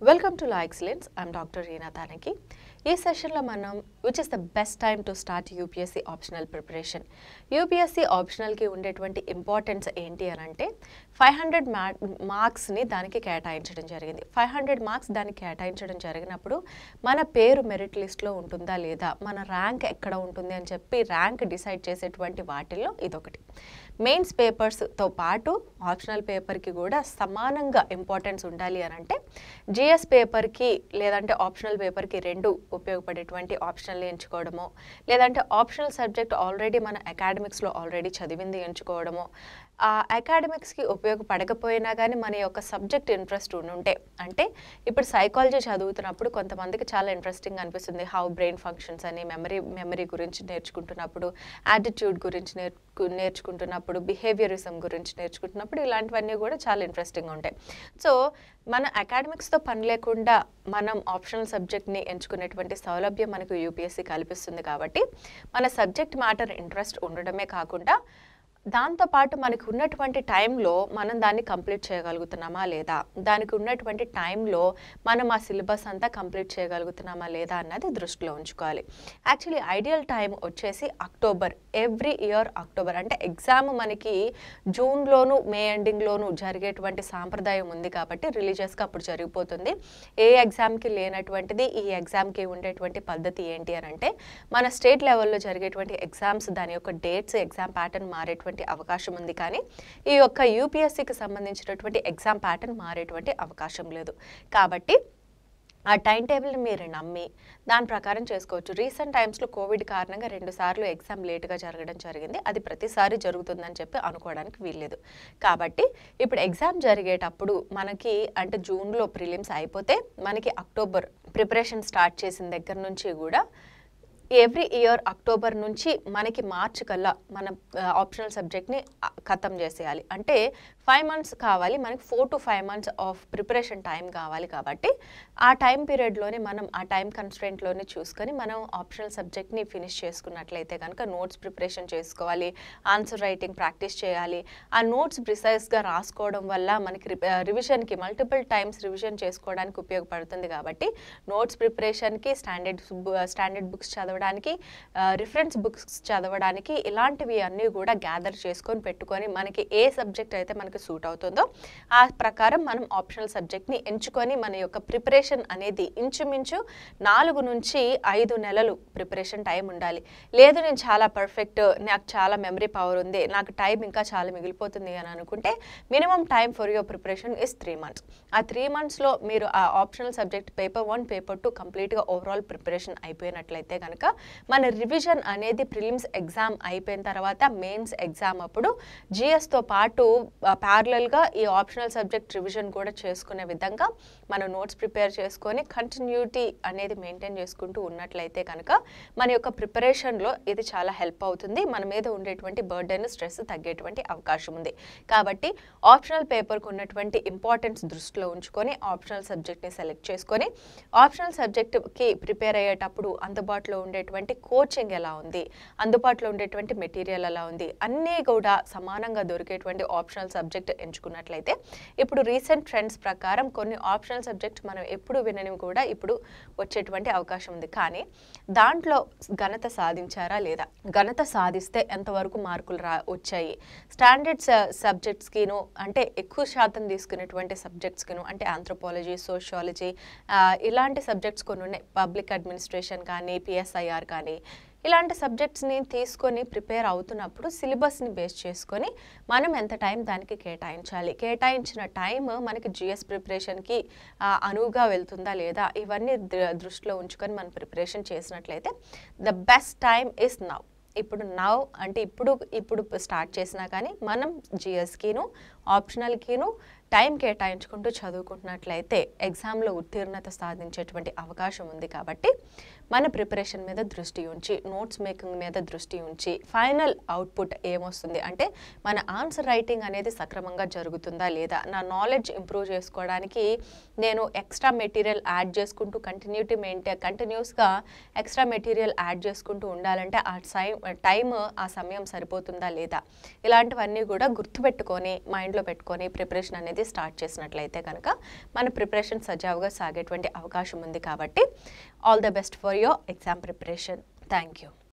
welcome to La Excellence I'm doctor Reena Tanaki ఈ సెషన్లో మనం which is the best time to start UPSC optional preparation UPSC ఆప్షనల్కి ఉండేటువంటి importance ఏంటి అని అంటే ఫైవ్ హండ్రెడ్ మ్యా మార్క్స్ని దానికి కేటాయించడం జరిగింది ఫైవ్ హండ్రెడ్ మార్క్స్ దానికి కేటాయించడం జరిగినప్పుడు మన పేరు మెరిట్ లిస్ట్లో ఉంటుందా లేదా మన ర్యాంక్ ఎక్కడ ఉంటుంది అని చెప్పి ర్యాంక్ డిసైడ్ చేసేటువంటి వాటిల్లో ఇదొకటి మెయిన్స్ పేపర్స్తో పాటు ఆప్షనల్ పేపర్కి కూడా సమానంగా ఇంపార్టెన్స్ ఉండాలి అని అంటే జిఎస్ పేపర్కి లేదంటే ఆప్షనల్ పేపర్కి రెండు ఉపయోగపడేటువంటి ఆప్షనల్ని ఎంచుకోవడమో లేదంటే ఆప్షనల్ సబ్జెక్ట్ ఆల్రెడీ మన అకాడమిక్స్లో ఆల్రెడీ చదివింది ఎంచుకోవడమో ఆ అకాడమిక్స్కి ఉపయోగపడకపోయినా కానీ మన యొక్క సబ్జెక్ట్ ఇంట్రెస్ట్ ఉంటే అంటే ఇప్పుడు సైకాలజీ చదువుతున్నప్పుడు కొంతమందికి చాలా ఇంట్రెస్టింగ్ అనిపిస్తుంది హౌ బ్రెయిన్ ఫంక్షన్స్ అని మెమరీ మెమరీ గురించి నేర్చుకుంటున్నప్పుడు యాటిట్యూడ్ గురించి నేర్చు నేర్చుకుంటున్నప్పుడు బిహేవియరిజం గురించి నేర్చుకుంటున్నప్పుడు ఇలాంటివన్నీ కూడా చాలా ఇంట్రెస్టింగ్ ఉంటాయి సో మన అకాడమిక్స్తో పని లేకుండా మనం ఆప్షనల్ సబ్జెక్ట్ని ఎంచుకునేటువంటి సౌలభ్యం మనకు యూపీఎస్సీ కల్పిస్తుంది కాబట్టి మన సబ్జెక్ట్ మ్యాటర్ ఇంట్రెస్ట్ ఉండడమే కాకుండా దాంతోపాటు మనకు ఉన్నటువంటి టైంలో మనం దాన్ని కంప్లీట్ చేయగలుగుతున్నామా లేదా దానికి ఉన్నటువంటి టైంలో మనం ఆ సిలబస్ అంతా కంప్లీట్ చేయగలుగుతున్నామా లేదా అన్నది దృష్టిలో ఉంచుకోవాలి యాక్చువల్లీ ఐడియల్ టైం వచ్చేసి అక్టోబర్ ఎవ్రీ ఇయర్ అక్టోబర్ అంటే ఎగ్జామ్ మనకి జూన్లోను మే ఎండింగ్లోను జరిగేటువంటి సాంప్రదాయం ఉంది కాబట్టి రిలీజియస్గా అప్పుడు జరిగిపోతుంది ఏ ఎగ్జామ్కి లేనటువంటిది ఈ ఎగ్జామ్కి ఉండేటువంటి పద్ధతి ఏంటి అని అంటే మన స్టేట్ లెవెల్లో జరిగేటువంటి ఎగ్జామ్స్ దాని యొక్క డేట్స్ ఎగ్జామ్ ప్యాటర్న్ మారేటువంటి అవకాశం ఉంది కానీ ఈ యొక్క యూపీఎస్సికి సంబంధించినటువంటి ఎగ్జామ్ ప్యాటర్న్ మారేటువంటి అవకాశం లేదు కాబట్టి ఆ టైం టేబుల్ని మీరు నమ్మి దాని ప్రకారం చేసుకోవచ్చు రీసెంట్ టైమ్స్లో కోవిడ్ కారణంగా రెండు సార్లు ఎగ్జామ్ లేట్గా జరగడం జరిగింది అది ప్రతిసారి జరుగుతుందని చెప్పి అనుకోవడానికి వీల్లేదు కాబట్టి ఇప్పుడు ఎగ్జామ్ జరిగేటప్పుడు మనకి అంటే జూన్లో ప్రిలిమ్స్ అయిపోతే మనకి అక్టోబర్ ప్రిపరేషన్ స్టార్ట్ చేసిన దగ్గర నుంచి కూడా ఎవ్రీ ఇయర్ అక్టోబర్ నుంచి మనకి మార్చ్ కల్లా మన ఆప్షనల్ సబ్జెక్ట్ని ఖతం చేసేయాలి అంటే ఫైవ్ మంత్స్ కావాలి మనకి four to five months of preparation time కావాలి కాబట్టి ఆ టైం పీరియడ్లోనే మనం ఆ టైం కన్స్ట్రెంట్లోనే చూసుకొని మనం ఆప్షనల్ సబ్జెక్ట్ని ఫినిష్ చేసుకున్నట్లయితే కనుక నోట్స్ ప్రిపరేషన్ చేసుకోవాలి ఆన్సర్ రైటింగ్ ప్రాక్టీస్ చేయాలి ఆ నోట్స్ ప్రిసైజ్గా రాసుకోవడం వల్ల మనకి రివిజన్కి మల్టిపుల్ టైమ్స్ రివిజన్ చేసుకోవడానికి ఉపయోగపడుతుంది కాబట్టి నోట్స్ ప్రిపరేషన్కి స్టాండర్డ్ స్టాండర్డ్ బుక్స్ చదవడానికి రిఫరెన్స్ బుక్స్ చదవడానికి ఇలాంటివి అన్నీ కూడా గ్యాదర్ చేసుకొని పెట్టుకొని మనకి ఏ సబ్జెక్ట్ అయితే మనకి సూట్ అవుతుందో ఆ ప్రకారం మనం ఆప్షనల్ సబ్జెక్ట్ని ఎంచుకొని మన యొక్క ప్రిపరేషన్ అనేది ఇంచుమించు నాలుగు నుంచి ఐదు నెలలు ప్రిపరేషన్ టైం ఉండాలి లేదు నేను చాలా పర్ఫెక్ట్ నాకు చాలా మెమరీ పవర్ ఉంది నాకు టైం ఇంకా చాలా మిగిలిపోతుంది అని అనుకుంటే minimum time for your preparation is three months ఆ త్రీ మంత్స్లో మీరు ఆ optional subject paper one paper two కంప్లీట్గా ఓవరాల్ ప్రిపరేషన్ అయిపోయినట్లయితే కనుక మన రివిజన్ అనేది ప్రిలిమ్స్ ఎగ్జామ్ అయిపోయిన తర్వాత మెయిన్స్ ఎగ్జామ్ అప్పుడు జిఎస్తో పాటు ప్యారలల్గా ఈ ఆప్షనల్ సబ్జెక్ట్ రివిజన్ కూడా చేసుకునే విధంగా మనం నోట్స్ ప్రిపేర్ చేసుకొని కంటిన్యూటీ అనేది మెయింటైన్ చేసుకుంటూ ఉన్నట్లయితే కనుక మన యొక్క ప్రిపరేషన్లో ఇది చాలా హెల్ప్ అవుతుంది మన మీద ఉండేటువంటి బర్డెన్ స్ట్రెస్ తగ్గేటువంటి అవకాశం ఉంది కాబట్టి ఆప్షనల్ పేపర్కి ఉన్నటువంటి ఇంపార్టెన్స్ దృష్టిలో ఉంచుకొని ఆప్షనల్ సబ్జెక్ట్ని సెలెక్ట్ చేసుకొని ఆప్షనల్ సబ్జెక్ట్కి ప్రిపేర్ అయ్యేటప్పుడు అందుబాటులో ఉండేటువంటి కోచింగ్ ఎలా ఉంది అందుబాటులో ఉండేటువంటి మెటీరియల్ ఎలా ఉంది అన్నీ కూడా సమానంగా దొరికేటువంటి ఆప్షనల్ సబ్జెక్ట్ ఎంచుకున్నట్లయితే ఇప్పుడు రీసెంట్ ట్రెండ్స్ ప్రకారం కొన్ని ఆప్షనల్ సబ్జెక్ట్ మనం ఎప్పుడు విననివి కూడా ఇప్పుడు వచ్చేటువంటి అవకాశం ఉంది కానీ దాంట్లో ఘనత సాధించారా లేదా ఘనత సాధిస్తే ఎంతవరకు మార్కులు రా వచ్చాయి స్టాండర్డ్ సబ్జెక్ట్స్కిను అంటే ఎక్కువ శాతం తీసుకునేటువంటి సబ్జెక్ట్స్కిను అంటే ఆంథ్రోపాలజీ సోషియాలజీ ఇలాంటి సబ్జెక్ట్స్ కొన్ని ఉన్నాయి పబ్లిక్ అడ్మినిస్ట్రేషన్ కానీ పిఎస్ఐఆర్ కానీ ఇలాంటి సబ్జెక్ట్స్ని తీసుకొని ప్రిపేర్ అవుతున్నప్పుడు సిలబస్ని బేస్ చేసుకొని మనం ఎంత టైం దానికి కేటాయించాలి కేటాయించిన టైం మనకి జిఎస్ ప్రిపరేషన్కి అనువుగా వెళ్తుందా లేదా ఇవన్నీ దృష్టిలో ఉంచుకొని మనం ప్రిపరేషన్ చేసినట్లయితే the best time is now ఇప్పుడు నవ్ అంటే ఇప్పుడు ఇప్పుడు స్టార్ట్ చేసినా కానీ మనం జిఎస్కిను ఆప్షనల్కిను టైం కేటాయించుకుంటూ చదువుకుంటున్నట్లయితే ఎగ్జామ్లో ఉత్తీర్ణత సాధించేటువంటి అవకాశం ఉంది కాబట్టి మన ప్రిపరేషన్ మీద దృష్టి ఉంచి నోట్స్ మేకింగ్ మీద దృష్టి ఉంచి ఫైనల్ అవుట్పుట్ ఏమొస్తుంది అంటే మన ఆన్సర్ రైటింగ్ అనేది సక్రమంగా జరుగుతుందా లేదా నా నాలెడ్జ్ ఇంప్రూవ్ చేసుకోవడానికి నేను ఎక్స్ట్రా మెటీరియల్ యాడ్ చేసుకుంటూ కంటిన్యూటీ మెయింటైన్ కంటిన్యూస్గా ఎక్స్ట్రా మెటీరియల్ యాడ్ చేసుకుంటూ ఉండాలంటే ఆ సై టైం ఆ సమయం సరిపోతుందా లేదా ఇలాంటివన్నీ కూడా గుర్తుపెట్టుకొని మైండ్లో పెట్టుకొని ప్రిపరేషన్ అనేది అనేది స్టార్ట్ చేసినట్లయితే కనుక మన ప్రిపరేషన్ సజావుగా సాగేటువంటి అవకాశం ఉంది కాబట్టి all the best for your exam preparation thank you